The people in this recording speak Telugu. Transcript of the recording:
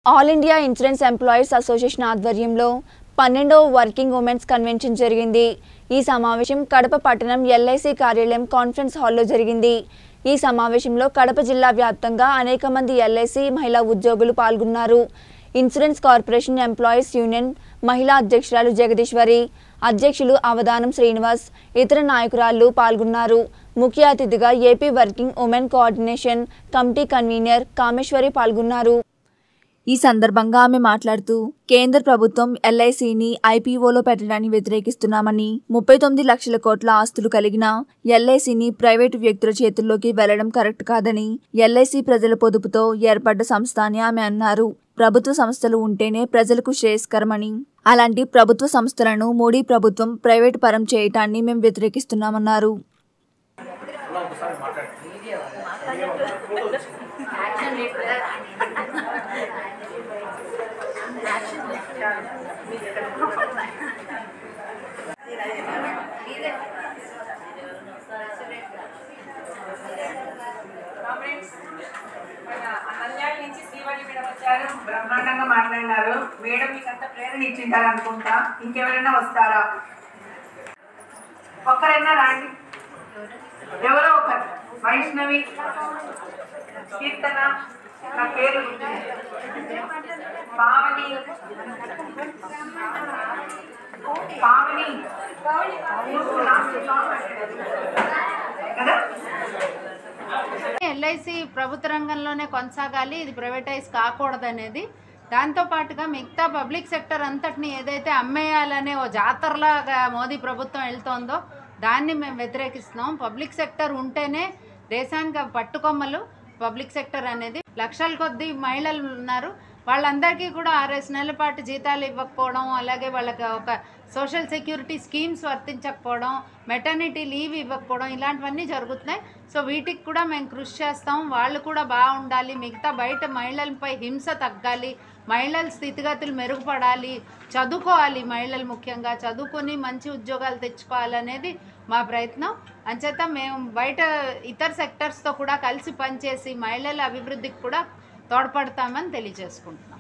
All India insurance employees association ఆధ్వర్యంలో పన్నెండవ వర్కింగ్ ఉమెన్స్ కన్వెన్షన్ జరిగింది ఈ సమావేశం కడప పట్టణం ఎల్ఐసి కార్యాలయం కాన్ఫరెన్స్ హాల్లో జరిగింది ఈ సమావేశంలో కడప జిల్లా వ్యాప్తంగా అనేక మంది ఎల్ఐసి మహిళా ఉద్యోగులు పాల్గొన్నారు ఇన్సూరెన్స్ కార్పొరేషన్ ఎంప్లాయీస్ యూనియన్ మహిళా అధ్యక్షురాలు జగదీశ్వరి అధ్యక్షులు అవధానం శ్రీనివాస్ ఇతర నాయకురాళ్లు పాల్గొన్నారు ముఖ్య అతిథిగా AP working women coordination committee convener Kameswari పాల్గొన్నారు ఈ సందర్భంగా ఆమె మాట్లాడుతూ కేంద్ర ప్రభుత్వం ఎల్ఐసిని ఐపీఓలో పెట్టడాన్ని వ్యతిరేకిస్తున్నామని ముప్పై తొమ్మిది లక్షల కోట్ల ఆస్తులు కలిగిన ఎల్ఐసిని ప్రైవేటు వ్యక్తుల చేతుల్లోకి వెళ్లడం కరెక్ట్ కాదని ఎల్ఐసి ప్రజల పొదుపుతో ఏర్పడ్డ సంస్థ అని ఆమె అన్నారు ప్రభుత్వ సంస్థలు ఉంటేనే ప్రజలకు శ్రేయస్కరమని అలాంటి ప్రభుత్వ సంస్థలను మోడీ ప్రభుత్వం ప్రైవేటు పరం చేయటాన్ని మేము వ్యతిరేకిస్తున్నామన్నారు కామ్రేడ్స్ మన నంద్యాల నుంచి శ్రీవాణి మేడం వచ్చారు బ్రహ్మాండంగా మాట్లాడినారు మేడం మీకు అంత ప్రేరణ ఇచ్చింటారు అనుకుంటా ఇంకెవరైనా వస్తారా ఒక్కరైనా రాండి ఎవరో ఒకరు వైష్ణవి కీర్తన నా పేరు గుర్తుంది. పావని పావని నువ్వు నాకు కదా ఎల్ఐసి ప్రభుత్వ రంగంలోనే కొనసాగాలి ఇది ప్రైవేటైజ్ కాకూడదు అనేది దాంతో పాటుగా మిగతా పబ్లిక్ సెక్టర్ అంతటిని ఏదైతే అమ్మేయాలనే ఓ జాతరలాగా మోదీ ప్రభుత్వం వెళ్తోందో దాన్ని మేము వ్యతిరేకిస్తున్నాం పబ్లిక్ సెక్టర్ ఉంటేనే దేశానికి అవి పట్టుకొమ్మలు పబ్లిక్ సెక్టర్ అనేది లక్షల కొద్ది మహిళలు ఉన్నారు వాళ్ళందరికీ కూడా ఆరేసి నెలల పాటు జీతాలు ఇవ్వకపోవడం అలాగే వాళ్ళకి ఒక సోషల్ సెక్యూరిటీ స్కీమ్స్ వర్తించకపోవడం మెటర్నిటీ లీవ్ ఇవ్వకపోవడం ఇలాంటివన్నీ జరుగుతున్నాయి సో వీటికి కూడా మేము కృషి చేస్తాం వాళ్ళు కూడా బాగుండాలి మిగతా బయట మహిళలపై హింస తగ్గాలి మహిళల స్థితిగతులు మెరుగుపడాలి చదువుకోవాలి మహిళలు ముఖ్యంగా చదువుకొని మంచి ఉద్యోగాలు తెచ్చుకోవాలనేది మా ప్రయత్నం అంచేత మేము బయట ఇతర సెక్టర్స్తో కూడా కలిసి పనిచేసి మహిళల అభివృద్ధికి కూడా తోడ్పడతామని తెలియజేసుకుంటున్నాం